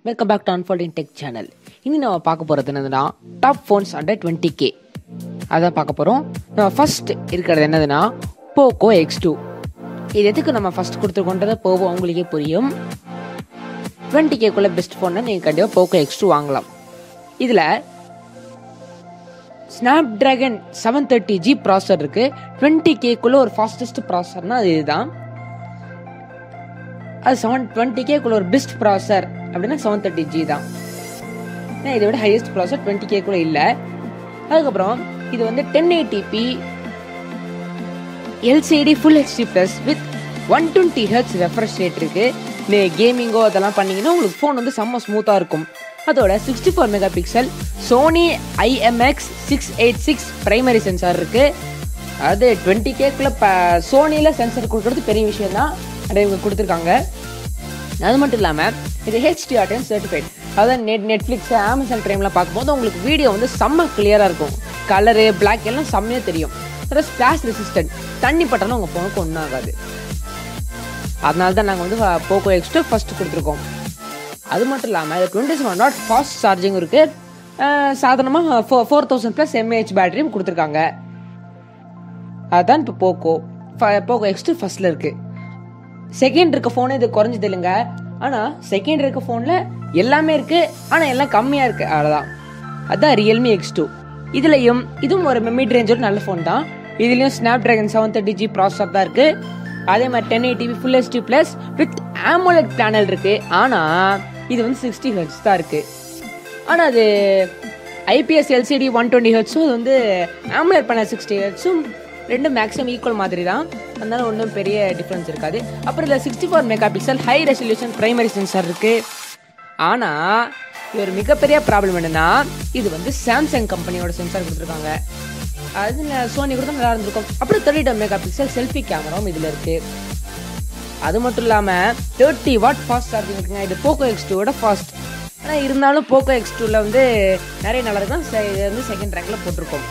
welcome back to unfolding tech channel இனி நம்ம பார்க்க போகிறது என்னதுன்னா top phones under twenty K அதான் பார்க்க போகிறோம் நம்ம ஃபர்ஸ்ட் இருக்கிறது என்னதுன்னா போக்கோ எக்ஸ் டூ இது எதுக்கு நம்ம ஃபர்ஸ்ட் கொடுத்துருக்கோன்றது போவோம் உங்களுக்கே புரியும் டுவெண்ட்டி கேக்குள்ளே பெஸ்ட் ஃபோனை நீங்கள் கண்டிப்பாக போக்கோ எக்ஸ் டூ வாங்கலாம் இதில் Snapdragon seven thirty G processor இருக்கு டுவெண்ட்டி கேக்குள்ள ஒரு ஃபாஸ்டஸ்ட் ப்ராசர்னா அது இதுதான் அது செவன் டுவெண்ட்டி கேக்குள்ள ஒரு பெஸ்ட் ப்ராசர் அப்படின்னா செவன் தேர்ட்டி ஜி தான் ஏன்னா இதை விட ஹையஸ்ட் ப்ராசர் டுவெண்ட்டி கேக்குள்ள இல்லை அதுக்கப்புறம் இது வந்து ten eighty P LCD full HD plus with one twenty hertz refresh rate இருக்கு நீ கேமிங்கோ அதெல்லாம் பண்ணீங்கன்னா உங்களுக்கு ஃபோன் வந்து செம்ம ஸ்மூத்தாக இருக்கும் அதோட sixty four mega pixel Sony IMX six eight six primary sensor இருக்கு அது டுவெண்ட்டி கேக்குள்ள சோனியில் சென்சார் கொடுக்கறது பெரிய விஷயம் தான் அதை இவங்க கொடுத்துருக்காங்க அது மட்டும் இல்லாமல் இது ஹெச்டிஆர்டிஎம் சர்டிஃபைட் அதாவது நெட் நெட்ஃப்ளிக்ஸ் அமேசான் ப்ரைம்லாம் பார்க்கும்போது உங்களுக்கு வீடியோ வந்து செம்ம கிளியராக இருக்கும் கலரு பிளாக் எல்லாம் செம்மையாக தெரியும் அப்புறம் ஸ்பிளாஷ் ரெசிஸ்டன்ட் தண்ணி பட்டாலும் உங்கள் ஃபோனுக்கு ஒன்றும் ஆகாது அதனால தான் நாங்கள் வந்து போக்கோ எக்ஸ்ட்டு ஃபஸ்ட்டு கொடுத்துருக்கோம் அது மட்டும் இல்லாமல் இது twenty seven watt fast charging இருக்குது சாதாரணமாக four four thousand plus mAh பேட்டரியும் கொடுத்துருக்காங்க அதுதான் இப்போ போக்கோ போக்கோ எக்ஸ்ட்டு ஃபஸ்ட்டில் இருக்குது செகண்ட் இருக்க ஃபோனு இது குறைஞ்சது இல்லைங்க ஆனால் செகண்ட் இருக்க ஃபோனில் எல்லாமே இருக்குது ஆனால் எல்லாம் கம்மியாக இருக்குது அவ்வளோதான் அதுதான் ரியல்மி எக்ஸ் டூ இதுலையும் இதுவும் ஒரு மிட் ரேஞ்சோட நல்ல ஃபோன் தான் இதுலேயும் Snapdragon seven thirty G processor தான் இருக்குது அதே மாதிரி ten eighty P full HD plus with AMOLED panel இருக்குது ஆனால் இது வந்து சிக்ஸ்டி ஹெர்ட்ஸ் தான் இருக்குது ஆனால் அது ஐபிஎஸ் எல்சிடி ஒன் டுவெண்ட்டி ஹெர்ட்ஸும் இது வந்து ஆமோலெட் பேனல் சிக்ஸ்டி ஹெர்ட்ஸும் ரெண்டும் மேக்ஸிமம் ஈக்குவல் மாதிரி தான் அதனால ஒன்றும் பெரிய டிஃப்ரென்ஸ் இருக்காது அப்புறம் இதில் sixty four mega pixel high resolution primary sensor இருக்குது ஆனால் இது ஒரு மிகப்பெரிய ப்ராப்ளம் என்னன்னா இது வந்து சாம்சங் கம்பெனியோட சென்சார் கொடுத்துருக்காங்க அது சோனி கூட நல்லா இருந்திருக்கும் அப்புறம் thirty two mega pixel selfie கேமராவும் இதில் இருக்குது அது மட்டும் இல்லாமல் தேர்ட்டி வாட் ஃபாஸ்ட் சார்ஜிங் இருக்குங்க இது போக்கோ எக்ஸ் டூவோட ஃபாஸ்ட் ஆனால் இருந்தாலும் போக்கோ எக்ஸ் டூவில் வந்து நிறைய நல்லா இருக்கும் இது வந்து செகண்ட் ரேங்கில் போட்டிருக்கோம்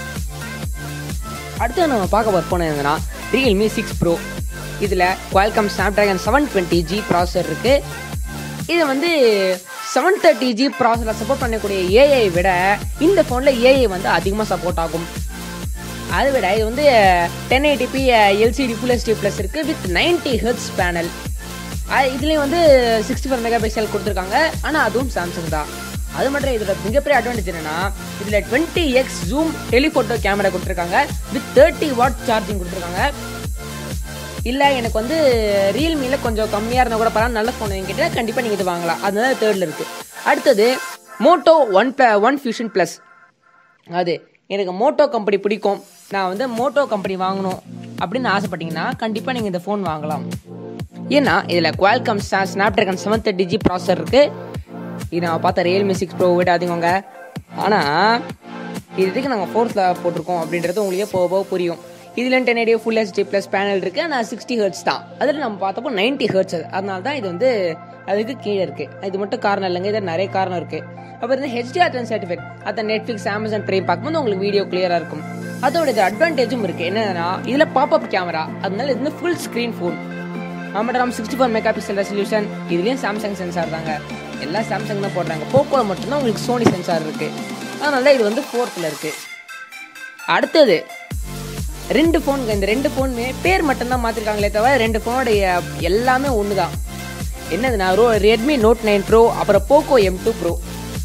அடுத்து நம்ம பார்க்க போகிற ஃபோன் என்னன்னா ரியல்மி சிக்ஸ் ப்ரோ இதில் Qualcomm Snapdragon seven twenty G processor இருக்குது இது வந்து செவன் தேர்ட்டி ஜி ப்ராசரில் சப்போர்ட் பண்ணக்கூடிய ஏஐ விட இந்த ஃபோனில் ஏஐ வந்து அதிகமாக சப்போர்ட் ஆகும் அதை விட இது வந்து ten eighty P LCD full HD plus இருக்குது வித் நைன்டி ஹெர்ட்ஸ் பேனல் இதுலேயும் வந்து சிக்ஸ்டி ஃபோர் மெகா பிக்சல் கொடுத்துருக்காங்க ஆனால் அதுவும் சாம்சங் தான் அது மட்டும் இதோட மிகப்பெரிய அட்வான்டேஜ் என்னன்னா இதில் twenty X zoom telephoto camera கொடுத்துருக்காங்க வித் தேர்ட்டி வாட் சார்ஜிங் கொடுத்துருக்காங்க இல்லை எனக்கு வந்து ரியல்மியில் கொஞ்சம் கம்மியாக இருந்தால் கூட பரவாயில்ல நல்ல ஃபோன் என்கிட்ட கண்டிப்பாக நீங்கள் இது வாங்கலாம் அதனால தேர்டில் இருக்குது அடுத்தது Moto one plus one fusion plus அது எனக்கு மோட்டோ கம்பெனி பிடிக்கும் நான் வந்து மோட்டோ கம்பெனி வாங்கணும் அப்படின்னு ஆசைப்பட்டீங்கன்னா கண்டிப்பாக நீங்கள் இந்த ஃபோன் வாங்கலாம் ஏன்னா இதில் Qualcomm Snapdragon seven thirty G processor இருக்குது இது நான் பார்த்த ரியல்மி சிக்ஸ் ப்ரோ விட அதிகங்க ஆனால் இது இதுக்கு நாங்கள் ஃபோர்த்தில் போட்டிருக்கோம் அப்படின்றது உங்களுக்கே போக போக புரியும் இதில் ten eighty full HD plus panel இருக்குது ஆனால் சிக்ஸ்டி ஹெர்ட்ஸ் தான் அதில் நம்ம பார்த்தப்போ நைன்ட்டி ஹெர்ட்ஸ் அதனால தான் இது வந்து அதுக்கு கீழே இருக்குது இது மட்டும் காரணம் இல்லைங்க இது நிறைய காரணம் இருக்குது அப்புறம் இந்த ஹெச்டிஆர் டென் சர்டிஃபிகேட் அதை நெட்ஃப்ளிக்ஸ் அமேசான் ப்ரைம் பார்க்கும்போது உங்களுக்கு வீடியோ கிளியராக இருக்கும் அதோட இது அட்வான்டேஜும் இருக்குது என்னன்னா இதில் பாப்அப் கேமரா அதனால இது வந்து ஃபுல் ஸ்க்ரீன் ஃபோன் ஆமாம் sixty four mega pixel resolution இதுலேயும் சாம்சங் சென்சார் தாங்க எல்லாம் சாம்சங் தான் போடுறாங்க போக்கோவில் மட்டும்தான் உங்களுக்கு சோனி சென்சார் இருக்குது அதனால இது வந்து ஃபோர்த்தில் இருக்குது அடுத்தது ரெண்டு ஃபோனுங்க இந்த ரெண்டு ஃபோனுமே பேர் மட்டும்தான் மாற்றிருக்காங்களே தவிர ரெண்டு ஃபோனோடைய எல்லாமே ஒன்று தான் என்னதுன்னா ரோ ரெட்மி நோட் நைன் ப்ரோ அப்புறம் போக்கோ எம் டூ ப்ரோ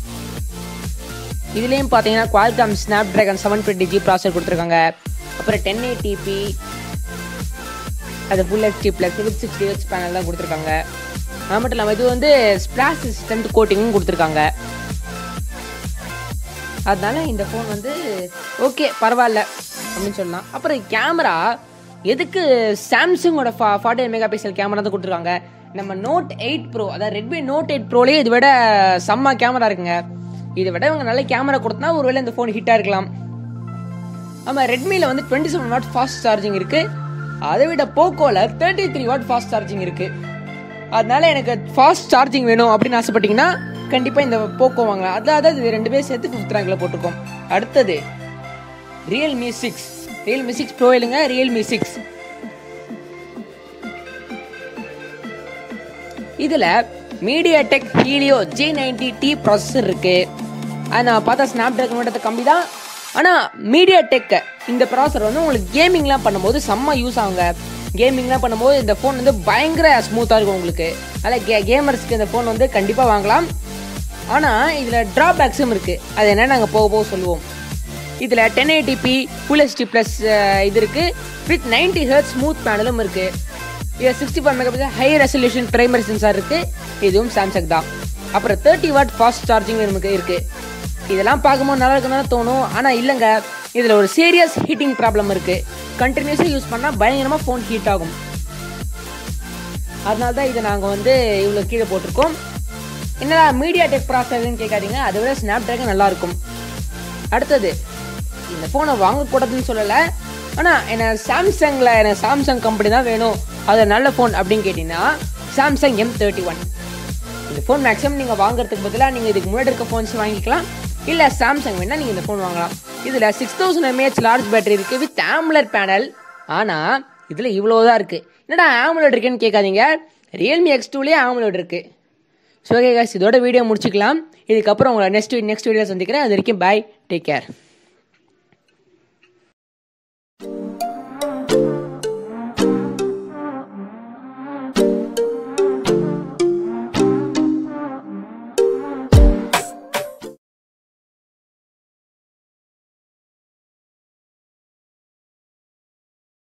இதுலேயும் பார்த்தீங்கன்னா Qualcomm Snapdragon seven twenty G processor கொடுத்துருக்காங்க அப்புறம் டென் ஏடிபி அது full HD plus with sixty H panel தான் கொடுத்துருக்காங்க அது மட்டும் இல்லாமல் இது வந்து ஸ்பிளாஷ் ரெசிஸ்டன்ட் கோட்டிங்கும் கொடுத்துருக்காங்க அதனால இந்த ஃபோன் வந்து ஓகே பரவாயில்ல அப்படின்னு சொல்லலாம் அப்புறம் கேமரா எதுக்கு சாம்சங்கோட ஃபா ஃபார்ட்டி மெகா பிக்சல் கேமரா தான் கொடுத்துருக்காங்க நம்ம நோட் எயிட் ப்ரோ அதாவது ரெட்மி நோட் எயிட் ப்ரோலேயே இதை விட செம்ம கேமரா இருக்குங்க இதை விட இவங்க நல்ல கேமரா கொடுத்தா ஒருவேளை இந்த ஃபோன் ஹிட்டாக இருக்கலாம் ஆமாம் ரெட்மியில் வந்து twenty seven watt fast charging இருக்குது அதை விட போக்கோவில் thirty three watt fast charging இருக்குது அதனால எனக்கு ஃபாஸ்ட் சார்ஜிங் வேணும் அப்படின்னு ஆசைப்பட்டீங்கன்னா கண்டிப்பாக இந்த போக்கோ வாங்கலாம் அதான் அதாவது இது ரெண்டு பேரும் சேர்த்து ஃபிஃப்த் ரேங்கில் போட்டிருக்கோம் அடுத்தது Realme six Realme six Pro இல்லைங்க ரியல்மி சிக்ஸ் இதில் MediaTek Helio G ninety T processor இருக்கு அது நான் பார்த்தா ஸ்னாப் ட்ராகன் மட்டும் கம்மி தான் ஆனால் மீடியா டெக் இந்த ப்ராசஸர் வந்து உங்களுக்கு கேமிங்லாம் பண்ணும்போது செம்ம யூஸ் ஆகுங்க கேமிங்லாம் பண்ணும்போது இந்த ஃபோன் வந்து பயங்கர ஸ்மூத்தாக இருக்கும் உங்களுக்கு அதில் கே கேமர்ஸ்க்கு இந்த ஃபோன் வந்து கண்டிப்பாக வாங்கலாம் ஆனால் இதில் ட்ராபேக்ஸும் இருக்குது அது என்ன நாங்கள் போக போக சொல்லுவோம் இதில் ten eighty P full HD plus இது இருக்குது வித் நைன்டி ஹெர்ட் ஸ்மூத் பேனலும் இருக்குது இதில் sixty five mega pixel high resolution primary sensor இருக்குது இதுவும் சாம்சங் தான் அப்புறம் தேர்ட்டி வாட் ஃபாஸ்ட் சார்ஜிங் நமக்கு இருக்குது இதெல்லாம் பார்க்கும்போது நல்லா இருக்குன்னு தோணும் ஆனால் இல்லைங்க இதில் ஒரு சீரியஸ் ஹீட்டிங் ப்ராப்ளம் இருக்குது கண்டினியூஸாக யூஸ் பண்ணால் பயங்கரமாக ஃபோன் ஹீட் ஆகும் அதனால தான் இதை நாங்கள் வந்து இவ்வளோ கீழே போட்டிருக்கோம் என்னடா மீடியா டெக் ப்ராசஸர்னு கேட்காதீங்க அதை விட ஸ்னாப் ட்ராகன் நல்லாயிருக்கும் அடுத்தது இந்த ஃபோனை வாங்கக்கூடாதுன்னு சொல்லலை ஆனால் என்ன சாம்சங்கில் எனக்கு சாம்சங் கம்பெனி தான் வேணும் அது நல்ல ஃபோன் அப்படின்னு கேட்டிங்கன்னா சாம்சங் எம் தேர்ட்டி ஒன் இந்த ஃபோன் மேக்ஸிமம் நீங்கள் வாங்குறதுக்கு பதிலாக நீங்கள் இதுக்கு முன்னாடி இருக்க ஃபோன்ஸ் வாங்கிக்கலாம் இல்லை சாம்சங் வேணால் நீங்கள் இந்த ஃபோன் வாங்கலாம் இதில் six thousand mAh large battery இருக்குது வித் ஆமுலர் பேனல் ஆனால் இதில் இவ்வளோ தான் இருக்குது என்னடா ஆமுலட் இருக்குன்னு கேட்காதீங்க ரியல்மி எக்ஸ் டூலேயே ஆமுலட் இருக்குது ஸோ ஓகே காஸ் இதோட வீடியோ முடிச்சுக்கலாம் இதுக்கப்புறம் உங்களை நெக்ஸ்ட் நெக்ஸ்ட் வீடியோ சந்திக்கிறேன் அது வரைக்கும் பாய் டேக் கேர்